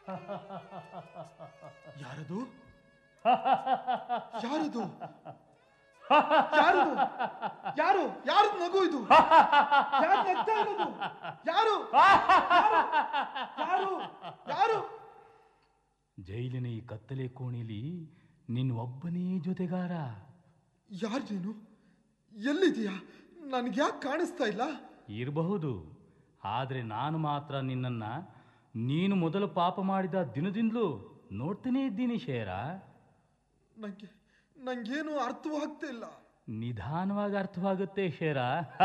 ಯಾರದು ಯಾರದು ಯಾರದು ಯಾರು ಯಾರು ನಗು ಇದು ಯಾರು ನಗ್ತಾ ಇರೋದು ಯಾರು ಯಾರು ಯಾರು ಜೈಲಿನ ಈ ಕತ್ತಲೆ ಕೋಣೆಯಲ್ಲಿ ನಿನ್ನ ಒಬ್ಬನೇ ಜೊತೆಗಾರ ಯಾರು ನೀನು ಎಲ್ಲಿದೀಯಾ ನನ್ಗೆ ಯಾಕೆ ಕಾಣಿಸ್ತಾ ಇಲ್ಲ ಇರಬಹುದು ಆದರೆ ನಾನು ಮಾತ್ರ ನಿನ್ನನ್ನ ನೀನು ಮೊದಲು ಪಾಪ ಮಾಡಿದ ದಿನದಿಂದಲೂ ನೋಡ್ತಾನೇ ಇದ್ದೀನಿ ಶೇರ ನಂಗೆ ನಂಗೇನು ಅರ್ಥವಾಗ್ತಾ ಇಲ್ಲ ನಿಧಾನವಾಗಿ ಅರ್ಥವಾಗುತ್ತೆ ಶೇರ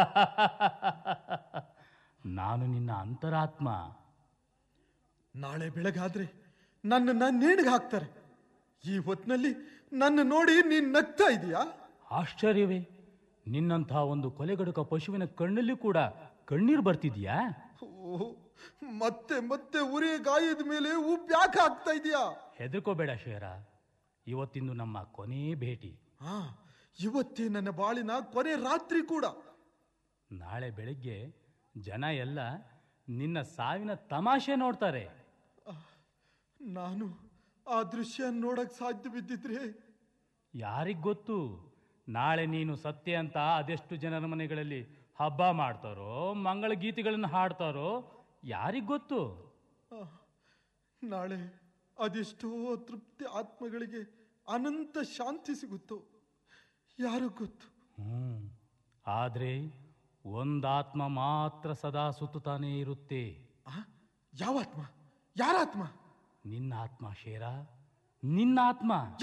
ನಾನು ನಿನ್ನ ಅಂತರಾತ್ಮ ನಾಳೆ ಬೆಳಗಾದ್ರೆ ನನ್ನನ್ನ ನೇಣಿಗೆ ಹಾಕ್ತಾರೆ ಈ ಹೊತ್ನಲ್ಲಿ ನನ್ನ ನೋಡಿ ನೀನ್ ನಗ್ತಾ ಇದೀಯಾ ಆಶ್ಚರ್ಯವೇ ನಿನ್ನಂಥ ಒಂದು ಕೊಲೆಗಡುಕ ಪಶುವಿನ ಕಣ್ಣಲ್ಲಿ ಕೂಡ ಕಣ್ಣೀರು ಬರ್ತಿದ್ಯಾ ಓ, ಮತ್ತೆ ಮತ್ತೆ ಉರಿಯ ಗಾಯದ ಮೇಲೆ ಉಪ್ಪು ಯಾಕೆ ಹಾಕ್ತಾ ಇದೀಯಾ ಹೆದರ್ಕೋಬೇಡ ಶೇರ ಇವತ್ತಿಂದು ನಮ್ಮ ಕೊನೇ ಭೇಟಿ ಹಾ ಇವತ್ತೇ ನನ್ನ ಬಾಳಿನ ಕೊನೆ ರಾತ್ರಿ ಕೂಡ ನಾಳೆ ಬೆಳಿಗ್ಗೆ ಜನ ಎಲ್ಲ ನಿನ್ನ ಸಾವಿನ ತಮಾಷೆ ನೋಡ್ತಾರೆ ನಾನು ಆ ದೃಶ್ಯ ನೋಡಕ್ ಸಾಧ್ಯ ಬಿದ್ದಿದ್ರೆ ಯಾರಿಗ್ ಗೊತ್ತು ನಾಳೆ ನೀನು ಸತ್ಯ ಅಂತ ಅದೆಷ್ಟು ಜನರ ಮನೆಗಳಲ್ಲಿ ಹಬ್ಬ ಮಾಡ್ತಾರೋ ಮಂಗಳ ಗೀತೆಗಳನ್ನು ಹಾಡ್ತಾರೋ ಯಾರಿಗ್ ಗೊತ್ತು ಆ, ನಾಳೆ ಅದೆಷ್ಟೋ ತೃಪ್ತಿ ಆತ್ಮಗಳಿಗೆ ಅನಂತ ಶಾಂತಿ ಸಿಗುತ್ತೋ ಯಾರು ಗೊತ್ತು ಹ್ಮ್ ಆದ್ರೆ ಒಂದಾತ್ಮ ಮಾತ್ರ ಸದಾ ಸುತ್ತುತ್ತಾನೇ ಇರುತ್ತೆ ಆ, ಯಾವ ಆತ್ಮ ಯಾರಾತ್ಮ ನಿನ್ನ ಆತ್ಮ ಶೇರ ನಿನ್ನ ಆತ್ಮ